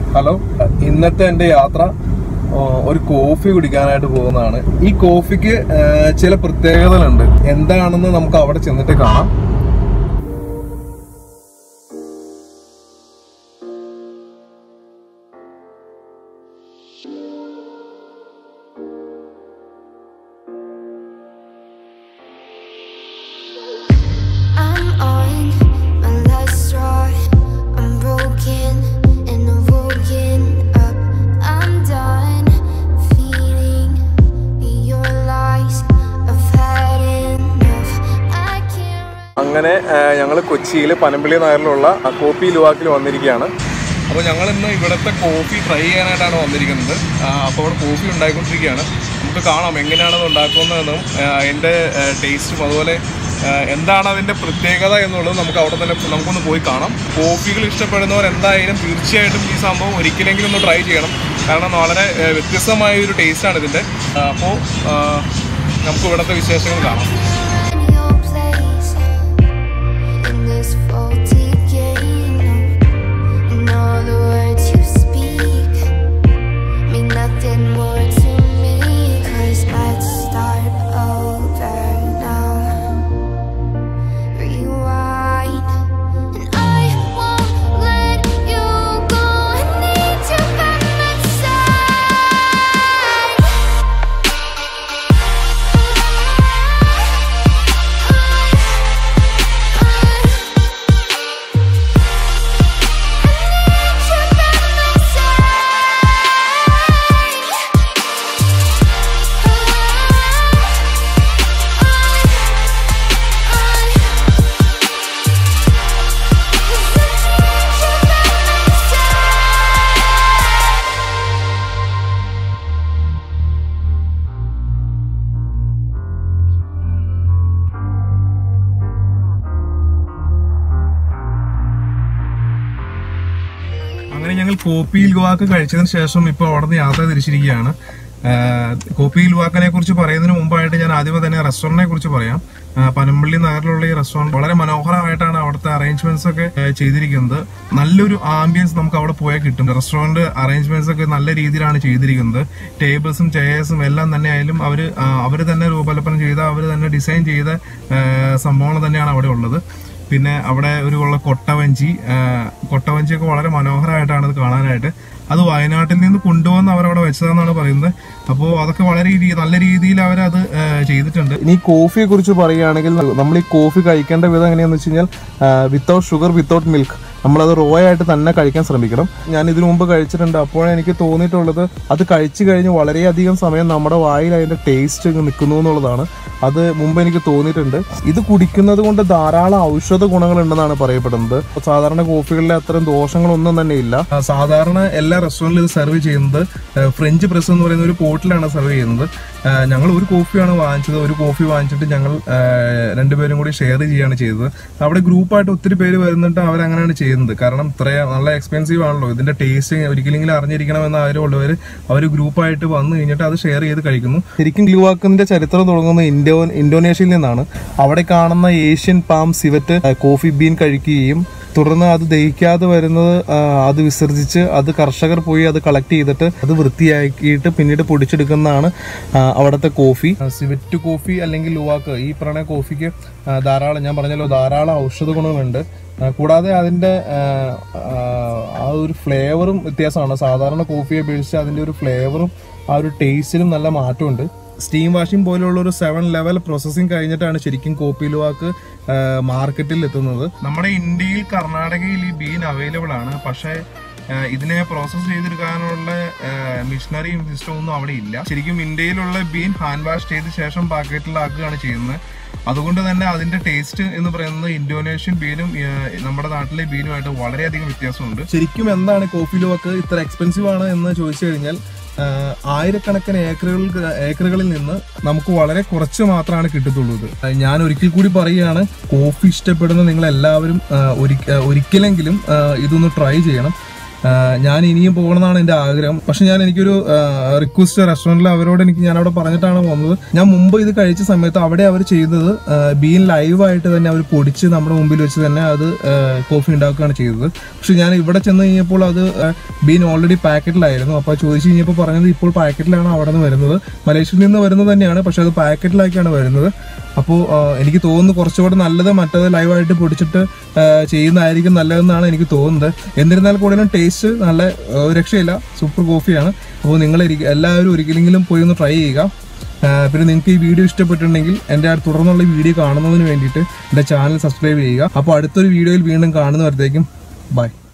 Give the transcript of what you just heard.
Hello ഇന്നത്തെ എൻ്റെ യാത്ര ആ, ഒരു കോഫി കുടിക്കാനായിട്ട് പോകുന്നതാണ് ഈ കോഫിക്ക് ആ, ചില പ്രത്യേകതകളുണ്ട് എന്താണെന്ന് നമുക്ക് അവിടെ ചെന്നിട്ട് കാണാം I'm on my last straw. I'm broken and I'm woken up. I'm done feeling your lies. I've had enough. I can't. അങ്ങനെ ഞങ്ങൾ കൊച്ചിയിൽ പനമ്പിള്ളി നഗറിലുള്ള ആ, കോപ്പി ലുവാക്കിൽ വന്നിരിക്കുകയാണ് അപ്പോൾ ഞങ്ങൾ ഇന്ന് ഇവിടുത്തെ കോഫി ട്രൈ ചെയ്യാനായിട്ടാണ് വന്നിരിക്കുന്നത് അപ്പോൾ അവിടെ കോഫി ഉണ്ടായിക്കൊണ്ടിരിക്കുകയാണ് നമുക്ക് കാണാം എങ്ങനെയാണത് ഉണ്ടാക്കുന്നതെന്നും ആ, അതിൻ്റെ ടേസ്റ്റും അതുപോലെ ആ, എന്താണ് അതിൻ്റെ പ്രത്യേകത എന്നുള്ളത് നമുക്ക് അവിടെ തന്നെ നമുക്കൊന്ന് പോയി കാണാം കോഫികൾ ഇഷ്ടപ്പെടുന്നവർ എന്തായാലും തീർച്ചയായിട്ടും ഈ സംഭവം ഒരിക്കലെങ്കിലും ഒന്ന് ട്രൈ ചെയ്യണം കാരണം വളരെ ആ, വ്യത്യസ്തമായ ഒരു ടേസ്റ്റാണ് ഇതിൻ്റെ അപ്പോൾ നമുക്ക് ഇവിടുത്തെ വിശേഷങ്ങൾ കാണാം In your place in this faulty game, and all the words you speak mean nothing more to me. 'Cause let's start over now. Rewind, and I won't let you go. I need you by my അങ്ങനെ ഞങ്ങൾ കോപ്പിയിൽ ഗുവാക്ക് കഴിച്ചതിന് ശേഷം ഇപ്പോൾ അവിടെ നിന്ന് യാത്ര തിരിച്ചിരിക്കുകയാണ് ആഹ് കോപ്പിയിൽ ഗുവാക്കിനെ കുറിച്ച് പറയുന്നതിന് മുമ്പായിട്ട് ഞാൻ ആദ്യമേ തന്നെ റെസ്റ്റോറന്റിനെ കുറിച്ച് പറയാം ആഹ് പനമ്പള്ളി നഗറിലുള്ള ഈ റെസ്റ്റോറന്റ് വളരെ മനോഹരമായിട്ടാണ് അവിടുത്തെ അറേഞ്ച്മെന്റ്സ് ഒക്കെ ആഹ് ചെയ്തിരിക്കുന്നത് നല്ലൊരു ആംബിയൻസ് നമുക്ക് അവിടെ പോയാൽ കിട്ടും റെസ്റ്റോറന്റ് അറേഞ്ച്മെന്റ്സ് ഒക്കെ നല്ല രീതിയിലാണ് ചെയ്തിരിക്കുന്നത് ടേബിൾസും ചെയേഴ്സും എല്ലാം തന്നെ ആയാലും അവർ അവർ തന്നെ രൂപകൽപ്പന ചെയ്ത അവർ തന്നെ ഡിസൈൻ ചെയ്ത ആഹ് സംഭവങ്ങൾ തന്നെയാണ് അവിടെ ഉള്ളത് പിന്നെ അവിടെ ഒരു ഉള്ള കൊട്ടവഞ്ചി ആ, കൊട്ടവഞ്ചിയൊക്കെ വളരെ മനോഹരമായിട്ടാണ് അത് കാണാനായിട്ട് അത് വയനാട്ടിൽ നിന്ന് കൊണ്ടുവന്ന് അവരവിടെ വെച്ചതെന്നാണ് പറയുന്നത് അപ്പോൾ അതൊക്കെ വളരെ രീ- നല്ല രീതിയിൽ അവരത് ആ, ചെയ്തിട്ടുണ്ട് ഇനി കോഫിയെ കുറിച്ച് പറയുകയാണെങ്കിൽ നമ്മൾ ഈ കോഫി കഴിക്കേണ്ട വിധം എങ്ങനെയാണെന്ന് വെച്ച് കഴിഞ്ഞാൽ വിത്തൗട്ട് ഷുഗർ വിത്തൗട്ട് മിൽക്ക് നമ്മളത് റോ ആയിട്ട് തന്നെ കഴിക്കാൻ ശ്രമിക്കണം ഞാൻ ഇതിനു മുമ്പ് കഴിച്ചിട്ടുണ്ട് അപ്പോൾ എനിക്ക് തോന്നിയിട്ടുള്ളത് അത് കഴിച്ചു കഴിഞ്ഞ് വളരെയധികം സമയം നമ്മുടെ വായിൽ അതിന്റെ ടേസ്റ്റ് നിൽക്കുന്നു എന്നുള്ളതാണ് അത് മുമ്പ് എനിക്ക് തോന്നിയിട്ടുണ്ട് ഇത് കുടിക്കുന്നത് കൊണ്ട് ധാരാളം ഔഷധ ഗുണങ്ങളുണ്ടെന്നാണ് പറയപ്പെടുന്നത് സാധാരണ കോഫികളിലെ അത്തരം ദോഷങ്ങളൊന്നും തന്നെ ഇല്ല ആ, സാധാരണ എല്ലാ റെസ്റ്റോറൻറ്റിലും ഇത് സെർവ് ചെയ്യുന്നത് ആ, ഫ്രഞ്ച് പ്രസ് എന്ന് പറയുന്ന ഒരു പോട്ടിലാണ് സെർവ് ചെയ്യുന്നത് ആ, ഞങ്ങൾ ഒരു കോഫിയാണ് വാങ്ങിച്ചത് ഒരു കോഫി വാങ്ങിച്ചിട്ട് ഞങ്ങൾ ആ, രണ്ടുപേരും കൂടി ഷെയർ ചെയ്യുകയാണ് ചെയ്തത് അവിടെ ഗ്രൂപ്പായിട്ട് ഒത്തിരി പേര് വരുന്നിട്ട് അവരങ്ങനെയാണ് ചെയ്യുന്നത് കാരണം ഇത്ര നല്ല എക്സ്പെൻസീവ് ആണല്ലോ ഇതിന്റെ ടേസ്റ്റ് ഒരിക്കലെങ്കിലും അറിഞ്ഞിരിക്കണമെന്ന് ആഗ്രഹമുള്ളവർ അവർ ഗ്രൂപ്പായിട്ട് വന്നു കഴിഞ്ഞിട്ട് അത് ഷെയർ ചെയ്ത് കഴിക്കുന്നു ശരിക്കും ഗ്ലൂവാക്കിന്റെ ചരിത്രം തുടങ്ങുന്നത് ഇൻഡോ ഇന്തോനേഷ്യയിൽ നിന്നാണ് അവിടെ കാണുന്ന ഏഷ്യൻ പാം സിവറ്റ് ആ, കോഫി ബീൻ കഴിക്കുകയും തുടർന്ന് അത് ദഹിക്കാതെ വരുന്നത് ആ, അത് വിസർജിച്ച് അത് കർഷകർ പോയി അത് കളക്ട് ചെയ്തിട്ട് അത് വൃത്തിയാക്കിയിട്ട് പിന്നീട് പൊടിച്ചെടുക്കുന്നതാണ് ആ, അവിടുത്തെ കോഫി ആ, സിവറ്റ് കോഫി അല്ലെങ്കിൽ ലുവാക്ക് ഈ പറയുന്ന കോഫിക്ക് ആ, ധാരാളം ഞാൻ പറഞ്ഞല്ലോ ധാരാളം ഔഷധ ഗുണങ്ങളുണ്ട് ആ, കൂടാതെ അതിൻ്റെ ആ, ആ, ആ ഒരു ഫ്ലേവറും വ്യത്യാസമാണ് സാധാരണ കോഫിയെ അപേക്ഷിച്ച് അതിൻ്റെ ഒരു ഫ്ലേവറും ആ ഒരു ടേസ്റ്റിലും നല്ല മാറ്റമുണ്ട് സ്റ്റീം വാഷിംഗ് പോലെയുള്ള ഒരു സെവൻ ലെവൽ പ്രോസസ്സിംഗ് കഴിഞ്ഞിട്ടാണ് ശരിക്കും കോപ്പി ലുവാക്ക് മാർക്കറ്റിൽ എത്തുന്നത് നമ്മുടെ ഇന്ത്യയിൽ കർണാടകയിൽ ഈ ബീൻ അവൈലബിൾ ആണ് പക്ഷേ ആ, ഇതിനെ പ്രോസസ്സ് ചെയ്തെടുക്കാനുള്ള മിഷനറിയും സിസ്റ്റം ഒന്നും അവിടെ ഇല്ല ശരിക്കും ഇന്ത്യയിലുള്ള ബീൻ ഹാൻഡ് വാഷ് ചെയ്ത ശേഷം പാക്കറ്റിലാക്കുകയാണ് ചെയ്യുന്നത് അതുകൊണ്ട് തന്നെ അതിന്റെ ടേസ്റ്റ് എന്ന് പറയുന്നത് ഇന്തോനേഷ്യൻ ബീനും ആ, നമ്മുടെ നാട്ടിലെ ബീനുമായിട്ട് വളരെയധികം വ്യത്യാസമുണ്ട് ശരിക്കും എന്താണ് കോഫി ലോക്ക് ഇത്ര എക്സ്പെൻസീവ് ആണ് എന്ന് ചോദിച്ചു കഴിഞ്ഞാൽ ആ, ആയിരക്കണക്കിന് ഏക്കറുകൾ ഏക്കറുകളിൽ നിന്ന് നമുക്ക് വളരെ കുറച്ച് മാത്രമാണ് കിട്ടത്തുള്ളൂ ഇത് ആ, ഞാൻ ഒരിക്കൽ കൂടി പറയുകയാണ് കോഫി ഇഷ്ടപ്പെടുന്ന നിങ്ങൾ എല്ലാവരും ആ, ഒരിക്ക- ഒരിക്കലെങ്കിലും ആ, ഇതൊന്ന് ട്രൈ ചെയ്യണം ആ, ഞാൻ ഇനിയും പോകണമെന്നാണ് എൻ്റെ ആഗ്രഹം പക്ഷെ ഞാൻ എനിക്കൊരു റിക്വസ്റ്റ് റെസ്റ്റോറൻറ്റിൽ അവരോട് എനിക്ക് ഞാൻ അവിടെ പറഞ്ഞിട്ടാണ് പോകുന്നത് ഞാൻ മുമ്പ് ഇത് കഴിച്ച സമയത്ത് അവിടെ അവർ ചെയ്തത് ആ, ബീൻ ലൈവായിട്ട് തന്നെ അവർ പൊടിച്ച് നമ്മുടെ മുമ്പിൽ വെച്ച് തന്നെ അത് ആ, കോഫി ഉണ്ടാക്കുകയാണ് ചെയ്തത് പക്ഷെ ഞാൻ ഇവിടെ ചെന്ന് കഴിഞ്ഞപ്പോൾ അത് ആ, ബീൻ ഓൾറെഡി പാക്കറ്റിലായിരുന്നു അപ്പോൾ ചോദിച്ചു കഴിഞ്ഞപ്പോൾ പറഞ്ഞത് ഇപ്പോൾ പാക്കറ്റിലാണ് അവിടെ നിന്ന് വരുന്നത് മലേഷ്യയിൽ നിന്ന് വരുന്നത് തന്നെയാണ് പക്ഷെ അത് പാക്കറ്റിലാക്കിയാണ് വരുന്നത് അപ്പോൾ എനിക്ക് തോന്നുന്നു കുറച്ചുകൂടെ നല്ലത് മറ്റത് ലൈവായിട്ട് പൊടിച്ചിട്ട് ആ, ചെയ്യുന്നതായിരിക്കും നല്ലതെന്നാണ് എനിക്ക് തോന്നുന്നത് എന്നിരുന്നാൽ കൂടുതലും ടേസ്റ്റ് നല്ല ആ, ഒരു രക്ഷയില്ല സൂപ്പർ കോഫിയാണ് അപ്പോൾ നിങ്ങൾ ഇരി- എല്ലാവരും ഒരിക്കലെങ്കിലും പോയി ഒന്ന് ട്രൈ ചെയ്യുക ആ, പിന്നെ നിങ്ങൾക്ക് ഈ വീഡിയോ ഇഷ്ടപ്പെട്ടിട്ടുണ്ടെങ്കിൽ എൻ്റെ ആ തുടർന്നുള്ള ഈ വീഡിയോ കാണുന്നതിന് വേണ്ടിയിട്ട് എൻ്റെ ചാനൽ സബ്സ്ക്രൈബ് ചെയ്യുക അപ്പോൾ അടുത്തൊരു വീഡിയോയിൽ വീണ്ടും കാണുന്നവരത്തേക്കും ബൈ